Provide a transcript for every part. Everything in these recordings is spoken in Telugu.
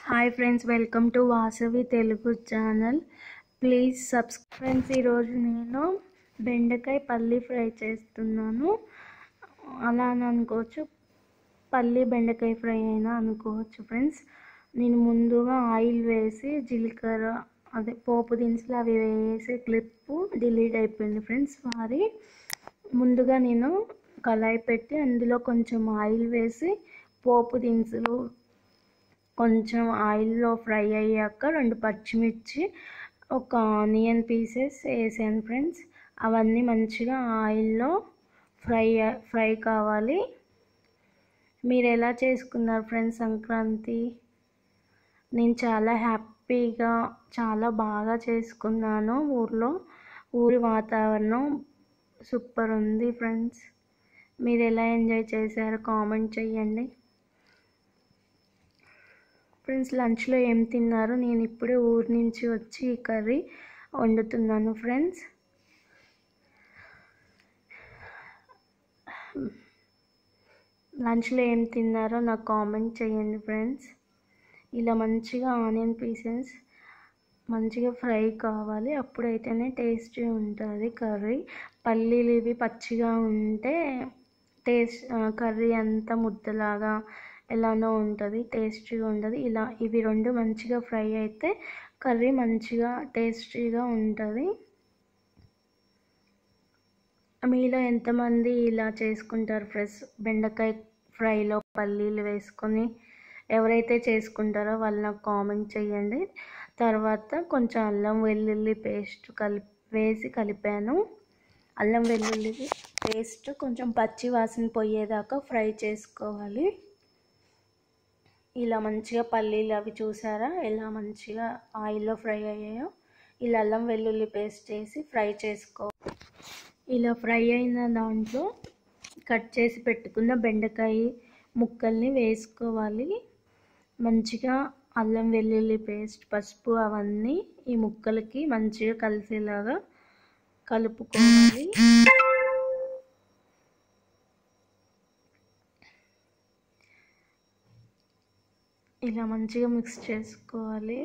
hi friends welcome to Vasavi Telugu channel please subscribe friends ఈరోజు నేను బెండకాయ పల్లి ఫ్రై చేస్తున్నాను అలా అని అనుకోవచ్చు పల్లి బెండకాయ ఫ్రై అయినా అనుకోవచ్చు ఫ్రెండ్స్ నేను ముందుగా ఆయిల్ వేసి జీలకర్ర అదే పోపు దినుసులు అవి వేసి క్లిప్పు డిలీట్ అయిపోయింది ఫ్రెండ్స్ సారీ ముందుగా నేను కళాయి పెట్టి అందులో కొంచెం ఆయిల్ వేసి పోపు దినుసులు కొంచెం ఆయిల్లో ఫ్రై అయ్యాక రెండు పచ్చిమిర్చి ఒక ఆనియన్ పీసెస్ వేసాను ఫ్రెండ్స్ అవన్నీ మంచిగా ఆయిల్లో ఫ్రై ఫ్రై కావాలి మీరు ఎలా చేసుకున్నారు ఫ్రెండ్స్ సంక్రాంతి నేను చాలా హ్యాపీగా చాలా బాగా చేసుకున్నాను ఊర్లో ఊరి వాతావరణం సూపర్ ఉంది ఫ్రెండ్స్ మీరు ఎలా ఎంజాయ్ చేశారో కామెంట్ చేయండి ఫ్రెండ్స్ లంచ్లో ఏం తిన్నారు నేను ఇప్పుడే ఊరి నుంచి వచ్చి ఈ కర్రీ వండుతున్నాను ఫ్రెండ్స్ లంచ్లో ఏం తిన్నారో నాకు కామెంట్ చేయండి ఫ్రెండ్స్ ఇలా మంచిగా ఆనియన్ పీసెస్ మంచిగా ఫ్రై కావాలి అప్పుడైతేనే టేస్టీ ఉంటుంది కర్రీ పల్లీలు ఇవి పచ్చిగా ఉంటే టేస్ట్ కర్రీ అంతా ముద్దలాగా ఎలానో ఉంటుంది టేస్టీగా ఉండదు ఇలా ఇవి రెండు మంచిగా ఫ్రై అయితే కర్రీ మంచిగా టేస్టీగా ఉంటుంది మీలో ఎంతమంది ఇలా చేసుకుంటారు ఫ్రెష్ బెండకాయ ఫ్రైలో పల్లీలు వేసుకొని ఎవరైతే చేసుకుంటారో వాళ్ళు నాకు కామెంట్ చేయండి తర్వాత కొంచెం అల్లం వెల్లుల్లి పేస్ట్ కలిపి వేసి కలిపాను అల్లం వెల్లుల్లి పేస్ట్ కొంచెం పచ్చి వాసన పోయేదాకా ఫ్రై చేసుకోవాలి ఇలా మంచిగా పల్లీలు అవి చూసారా ఎలా మంచిగా ఆయిల్లో ఫ్రై అయ్యాయో ఇలా అల్లం వెల్లుల్లి పేస్ట్ వేసి ఫ్రై చేసుకో ఇలా ఫ్రై అయిన దాంట్లో కట్ చేసి పెట్టుకున్న బెండకాయ ముక్కల్ని వేసుకోవాలి మంచిగా అల్లం వెల్లుల్లి పేస్ట్ పసుపు అవన్నీ ఈ ముక్కలకి మంచిగా కలిసేలాగా కలుపుకోవాలి ఇలా మంచిగా మిక్స్ చేసుకోవాలి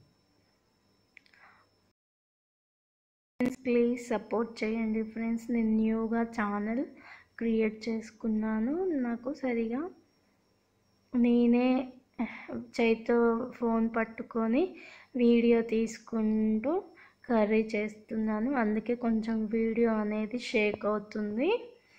ఫ్రెండ్స్ ప్లీజ్ సపోర్ట్ చేయండి ఫ్రెండ్స్ నేను న్యూగా ఛానల్ క్రియేట్ చేసుకున్నాను నాకు సరిగా నేనే చేతితో ఫోన్ పట్టుకొని వీడియో తీసుకుంటూ కర్రీ చేస్తున్నాను అందుకే కొంచెం వీడియో అనేది షేక్ అవుతుంది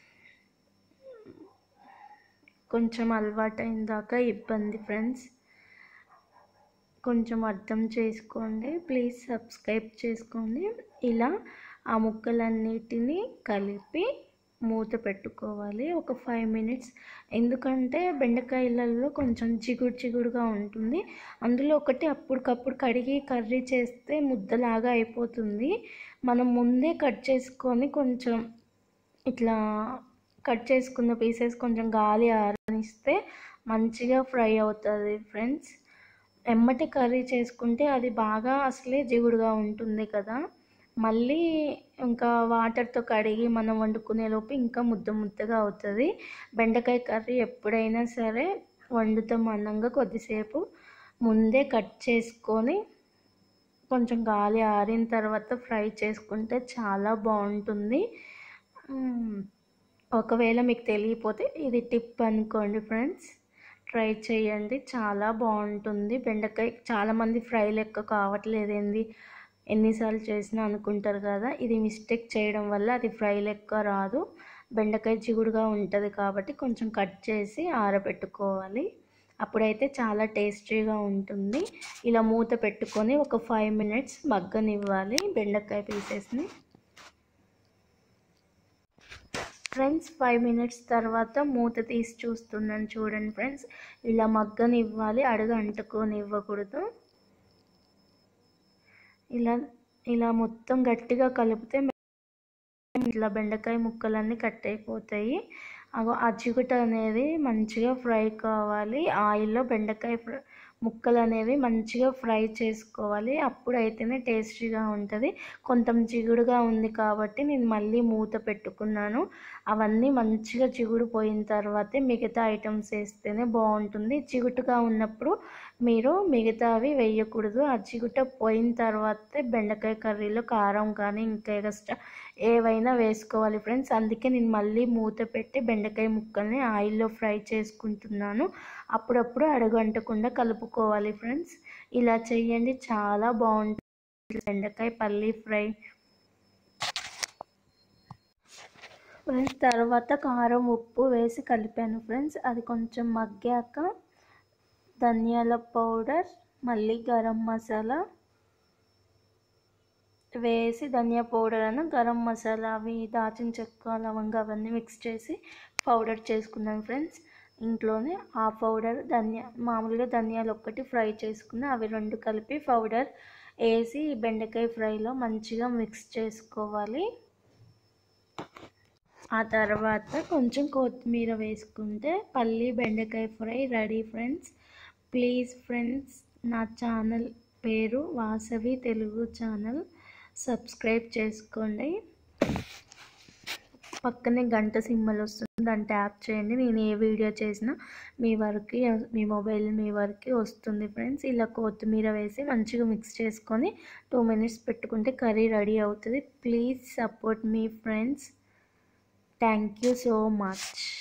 కొంచెం అలవాటైన దాకా ఇబ్బంది ఫ్రెండ్స్ కొంచెం అర్థం చేసుకోండి ప్లీజ్ సబ్స్క్రైబ్ చేసుకోండి ఇలా ఆ ముక్కలన్నిటినీ కలిపి మూత పెట్టుకోవాలి ఒక ఫైవ్ మినిట్స్ ఎందుకంటే బెండకాయలలో కొంచెం జిగుడు జిగుడుగా ఉంటుంది అందులో ఒకటి అప్పటికప్పుడు కడిగి కర్రీ చేస్తే ముద్దలాగా అయిపోతుంది మనం ముందే కట్ చేసుకొని కొంచెం ఇట్లా కట్ చేసుకున్న పీసెస్ కొంచెం గాలి ఆరనిస్తే మంచిగా ఫ్రై అవుతుంది ఫ్రెండ్స్ ఎమ్మటి కర్రీ చేసుకుంటే అది బాగా అసలే జిగుడుగా ఉంటుంది కదా మళ్ళీ ఇంకా వాటర్తో కడిగి మనం వండుకునే లోపు ఇంకా ముద్ద ముద్దగా అవుతుంది బెండకాయ కర్రీ ఎప్పుడైనా సరే వండుతాం అన్నంగా కొద్దిసేపు ముందే కట్ చేసుకొని కొంచెం గాలి ఆరిన తర్వాత ఫ్రై చేసుకుంటే చాలా బాగుంటుంది ఒకవేళ మీకు తెలియపోతే ఇది టిప్ అనుకోండి ఫ్రెండ్స్ ట్రై చేయండి చాలా బాగుంటుంది బెండకాయ చాలామంది ఫ్రై లెక్క కావట్లేదు ఏంది ఎన్నిసార్లు చేసినా అనుకుంటారు కదా ఇది మిస్టేక్ చేయడం వల్ల అది ఫ్రై లెక్క రాదు బెండకాయ జిగుడుగా ఉంటుంది కాబట్టి కొంచెం కట్ చేసి ఆరబెట్టుకోవాలి అప్పుడైతే చాలా టేస్టీగా ఉంటుంది ఇలా మూత పెట్టుకొని ఒక ఫైవ్ మినిట్స్ మగ్గనివ్వాలి బెండకాయ పీసెస్ని ఫ్రెండ్స్ ఫైవ్ మినిట్స్ తర్వాత మూత తీసి చూస్తున్నాను చూడండి ఫ్రెండ్స్ ఇలా మగ్గనివ్వాలి అడుగు అంటుకొని ఇవ్వకూడదు ఇలా ఇలా మొత్తం గట్టిగా కలిపితే ఇట్లా బెండకాయ ముక్కలన్నీ కట్ అయిపోతాయి ఆ చిగుట అనేది మంచిగా ఫ్రై కావాలి ఆయిల్లో బెండకాయ ముక్కలు అనేవి మంచిగా ఫ్రై చేసుకోవాలి అప్పుడైతేనే టేస్టీగా ఉంటుంది కొంచెం జిగుడుగా ఉంది కాబట్టి నేను మళ్ళీ మూత పెట్టుకున్నాను అవన్నీ మంచిగా జిగుడు పోయిన తర్వాతే మిగతా ఐటమ్స్ వేస్తేనే బాగుంటుంది జిగుటుగా ఉన్నప్పుడు మీరు మిగతావి వేయకూడదు అచ్చిగుట్ట పోయిన తర్వాతే బెండకాయ కర్రీలో కారం కానీ ఇంకా ఎక్స్ట్రా ఏవైనా వేసుకోవాలి ఫ్రెండ్స్ అందుకే నేను మళ్ళీ మూత పెట్టి బెండకాయ ముక్కల్ని ఆయిల్లో ఫ్రై చేసుకుంటున్నాను అప్పుడప్పుడు అడుగంటకుండా కలుపుకోవాలి ఫ్రెండ్స్ ఇలా చేయండి చాలా బాగుంటుంది బెండకాయ పల్లి ఫ్రై ఫ్రెండ్స్ తర్వాత కారం ఉప్పు వేసి కలిపాను ఫ్రెండ్స్ అది కొంచెం మగ్గాక ధనియాల పౌడర్ మళ్ళీ గరం మసాలా వేసి ధనియా పౌడర్ అను గరం మసాలా అవి దాచిన చెక్క లవంగా అవన్నీ మిక్స్ చేసి పౌడర్ చేసుకున్నాను ఫ్రెండ్స్ ఇంట్లోనే ఆ పౌడర్ ధనియా మామూలుగా ధనియాలు ఒక్కటి ఫ్రై చేసుకున్న అవి రెండు కలిపి పౌడర్ వేసి బెండకాయ ఫ్రైలో మంచిగా మిక్స్ చేసుకోవాలి ఆ తర్వాత కొంచెం కొత్తిమీర వేసుకుంటే పల్లి బెండకాయ fry ready friends please friends నా ఛానల్ పేరు వాసవి తెలుగు ఛానల్ సబ్స్క్రైబ్ చేసుకోండి పక్కనే గంట సింబల్ వస్తుంది దాన్ని ట్యాప్ చేయండి నేను ఏ వీడియో చేసినా మీ వరకు మీ మొబైల్ మీ వరకు వస్తుంది ఫ్రెండ్స్ ఇలా కొత్తిమీర వేసి మంచిగా మిక్స్ చేసుకొని టూ మినిట్స్ పెట్టుకుంటే కర్రీ రెడీ అవుతుంది ప్లీజ్ సపోర్ట్ మీ friends thank you so much